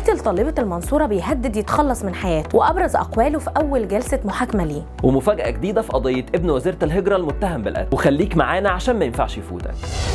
قتل طالبة المنصورة بيهدد يتخلص من حياته وأبرز أقواله في أول جلسة محاكمة ليه ومفاجأة جديدة في قضية ابن وزيرة الهجرة المتهم بالقتل وخليك معانا عشان ما ينفعش يفوتك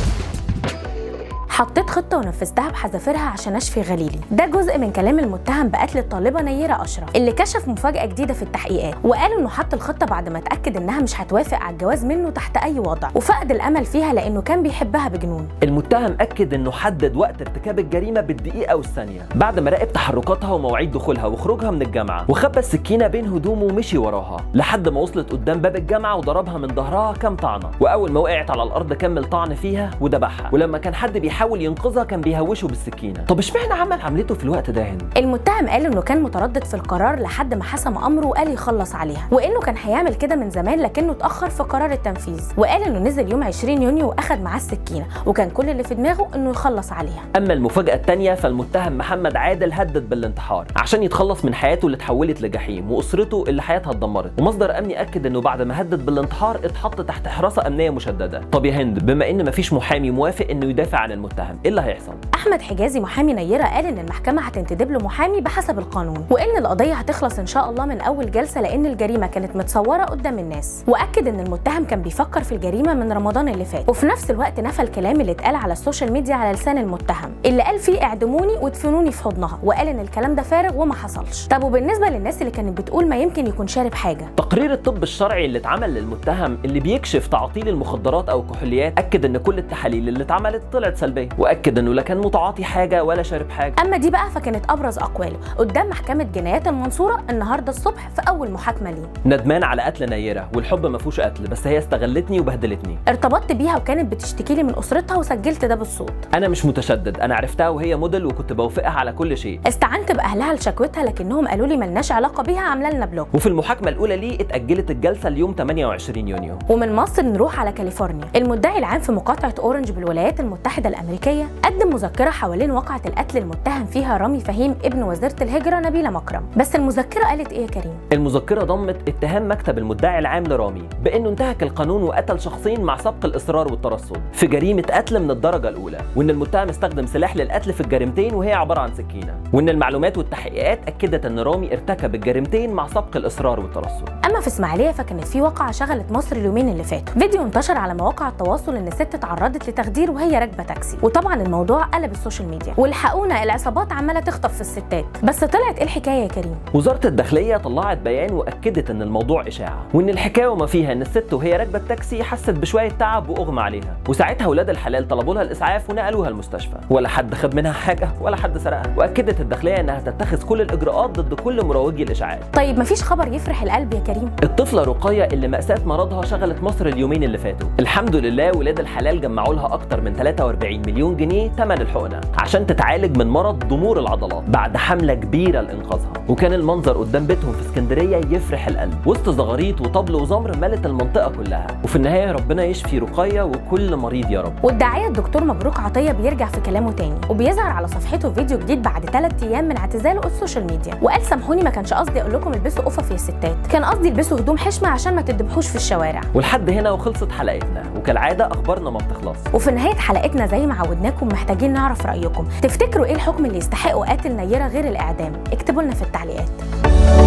حطيت خطة ونفذتها بحذافيرها عشان أشفي غليلي ده جزء من كلام المتهم بقتل الطالبة نيرة أشرف اللي كشف مفاجأة جديدة في التحقيقات وقال إنه حط الخطة بعد ما اتأكد إنها مش هتوافق على الجواز منه تحت أي وضع وفقد الأمل فيها لأنه كان بيحبها بجنون المتهم أكد إنه حدد وقت ارتكاب الجريمة بالدقيقة والثانية بعد ما راقب تحركاتها ومواعيد دخولها وخروجها من الجامعة وخبى السكينة بين هدومه ومشي وراها لحد ما وصلت قدام باب الجامعة وضربها من ظهرها كام طعنة وأول ما وقعت على الأرض كمل طعن فيها وذبحها ولما كان حد بيحاول ينقذها كان بيهوشه بالسكينة طب اشمعنى عمل عملته في الوقت ده هنا المتهم قال انه كان متردد في القرار لحد ما حسم امره وقال يخلص عليها وانه كان هيعمل كده من زمان لكنه اتاخر في قرار التنفيذ وقال انه نزل يوم 20 يونيو واخد معاه السكينه وكان كل اللي في دماغه انه يخلص عليها اما المفاجاه الثانيه فالمتهم محمد عادل هدد بالانتحار عشان يتخلص من حياته اللي اتحولت لجحيم واسرته اللي حياتها اتدمرت ومصدر امني اكد انه بعد ما هدد بالانتحار اتحط تحت حراسه امنيه مشدده طب يا هند بما ان مفيش محامي موافق انه يدافع عن المتهم ايه اللي هيحصل احمد حجازي محامي نيره قال ان المحكمه هتنتدب له محامي بحسب القانون وان القضيه هتخلص ان شاء الله من اول جلسه لان الجريمه كانت متصوره قدام الناس واكد ان المتهم كان بيفكر في الجريمه من رمضان اللي فات وفي نفس الوقت نفى الكلام اللي اتقال على السوشيال ميديا على لسان المتهم اللي قال فيه اعدموني وادفنوني في حضنها وقال ان الكلام ده فارغ وما حصلش طب وبالنسبه للناس اللي كانت بتقول ما يمكن يكون شارب حاجه تقرير الطب الشرعي اللي اتعمل للمتهم اللي بيكشف تعاطيل المخدرات او الكحوليات اكد ان كل التحاليل اللي اتعملت طلعت سلبيه واكد انه لا كان متعاطي حاجه ولا شارب حاجه اما دي بقى فكانت ابرز اقواله قدام محكمه جنايات المنصوره النهارده الصبح في اول محاكمه ليه ندمان على قتل نيره والحب ما فيهوش قتل بس هي استغلتني وبهدلتني ارتبطت بيها وكانت بتشتكي لي من اسرتها وسجلت ده بالصوت انا مش متشدد انا عرفتها وهي موديل وكنت بوافقها على كل شيء استعنت باهلها لشكوتها لكنهم قالوا لي ملناش علاقه بيها عامله لنا بلوك وفي المحاكمه الاولى ليه اتاجلت الجلسه ليوم 28 يونيو ومن مصر نروح على كاليفورنيا المدعي العام في مقاطعه اورنج بالولايات المتحده الامريكيه قدم مذكره حوالين واقعه القتل المتهم فيها رامي فهيم ابن وزيره الهجره نبيله مكرم بس المذكره قالت ايه يا كريم المذكره ضمت اتهام مكتب المدعي العام لرامي بانه انتهك القانون وقتل شخصين مع سبق الاصرار والترصد في جريمه قتل من الدرجه الاولى وان المتهم استخدم سلاح للقتل في الجريمتين وهي عباره عن سكينه وان المعلومات والتحقيقات اكدت ان رامي ارتكب الجريمتين مع سبق الاصرار والترصد اما في اسماعيليه فكانت في واقعه شغلت مصر اليومين اللي فاتوا فيديو انتشر على مواقع التواصل ان ست اتعرضت لتخدير وهي راكبه تاكسي وطبعا الموضوع قلب السوشيال ميديا والحقونا العصابات عماله تخطف في الستات بس طلعت ايه الحكايه يا كريم وزاره الداخليه طلعت بيان واكدت ان الموضوع اشاعه وان الحكايه وما فيها ان الست وهي راكبه التاكسي حست بشويه تعب واغمى عليها وساعتها ولاد الحلال طلبوا لها الاسعاف ونقلوها المستشفى ولا حد خد منها حاجه ولا حد سرقها واكدت الداخليه انها تتخذ كل الاجراءات ضد كل مروجي الاشاعات طيب مفيش خبر يفرح القلب يا كريم الطفله رقيه اللي ماساه مرضها شغلت مصر اليومين اللي فاتوا الحمد لله ولاد الحلال جمعوا لها اكتر من 43 مليون جنيه ثمن الحقنه عشان تتعالج من مرض ضمور العضلات بعد حمله كبيره لانقاذها وكان المنظر قدام بيتهم في اسكندريه يفرح القلب وسط زغاريط وطبل وزمر ملت المنطقه كلها وفي النهايه ربنا يشفي رقيه وكل مريض يا رب والداعيه الدكتور مبروك عطيه بيرجع في كلامه تاني وبيظهر على صفحته فيديو جديد بعد ثلاث ايام من اعتزاله السوشيال ميديا وقال سامحوني ما كانش قصدي اقول لكم البسوا قفف يا ستات كان قصدي البسوا هدوم حشمه عشان ما تدبحوش في الشوارع ولحد هنا وخلصت حلقتنا وكالعاده اخبارنا ما بتخلص وفي نهايه حلقتنا زي ما عودناكم محتاجين نعرف رايكم تفتكروا ايه الحكم اللي يستحقه قاتل نيره غير الاعدام اكتبوا لنا في التعليقات